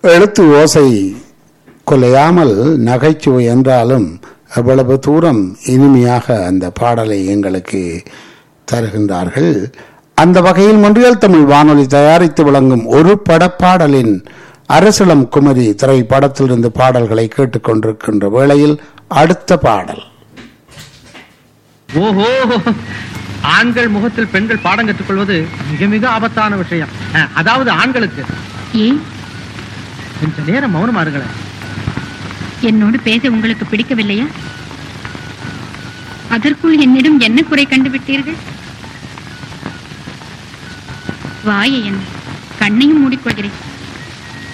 எழுத்து ஓசை கொலையாமல் நகைச்சுவை என்றாலும் எவ்வளவு தூரம் இனிமையாக அந்த பாடலை எங்களுக்கு தருகின்றார்கள் அந்த வகையில் மொன்றியல் தமிழ் வானொலி தயாரித்து வழங்கும் ஒரு படப்பாடலின் அரசளம் குமரி திரைப்படத்திலிருந்து பாடல்களை கேட்டுக்கொண்டிருக்கின்ற வேளையில் அடுத்த பாடல் ஓஹோ ஆண்கள் முகத்தில் பெண்கள் பாடம் கற்றுக்கொள்வது மிக மிக ஆபத்தான விஷயம் அஹ், அதாவது ஆண்களுக்கு ஏன் கொஞ்ச நேரம் மௌனமா இருங்களேன் என்னோடு பேச உங்களுக்கு பிடிக்கவில்லையா அதற்குள் என்னிடம் என்ன குறை கண்டுவிட்டீர்கள் வாயை என்ன கண்ணையும் மூடிக்கொள்கிறேன்